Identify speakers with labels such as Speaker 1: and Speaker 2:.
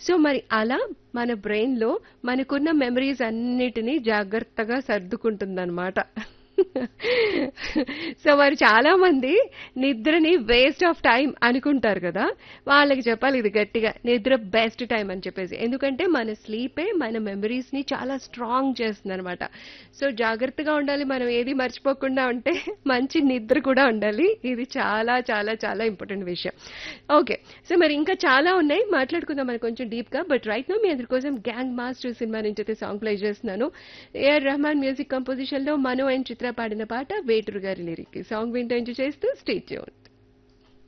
Speaker 1: so మరి అలా మన బ్రెయిన్లో మనకున్న మెమరీస్ అన్నిటినీ జాగ్రత్తగా సర్దుకుంటుందన్నమాట సో మరి చాలా మంది నిద్రని వేస్ట్ ఆఫ్ టైం అనుకుంటారు కదా వాళ్ళకి చెప్పాలి ఇది గట్టిగా నిద్ర బెస్ట్ టైం అని చెప్పేసి ఎందుకంటే మన స్లీపే మన మెమరీస్ ని చాలా స్ట్రాంగ్ చేస్తుంది అనమాట సో జాగ్రత్తగా ఉండాలి మనం ఏది మర్చిపోకుండా ఉంటే మంచి నిద్ర కూడా ఉండాలి ఇది చాలా చాలా చాలా ఇంపార్టెంట్ విషయం ఓకే సో మరి ఇంకా చాలా ఉన్నాయి మాట్లాడుకుందాం మరి కొంచెం డీప్ గా బట్ రైట్ నో మీ అందరి కోసం గ్యాంగ్ మాస్టర్ సినిమా నుంచి అయితే సాంగ్ ప్లే చేస్తున్నాను ఏఆర్ రెహమాన్ మ్యూజిక్ కంపోజిషన్ లో మనో అండ్ చిత్ర పాడిన పాట వేటూరు గారి లిరిక్ సాంగ్ వింటూ ఎంజాయ్ చేస్తూ స్టే ట్యూన్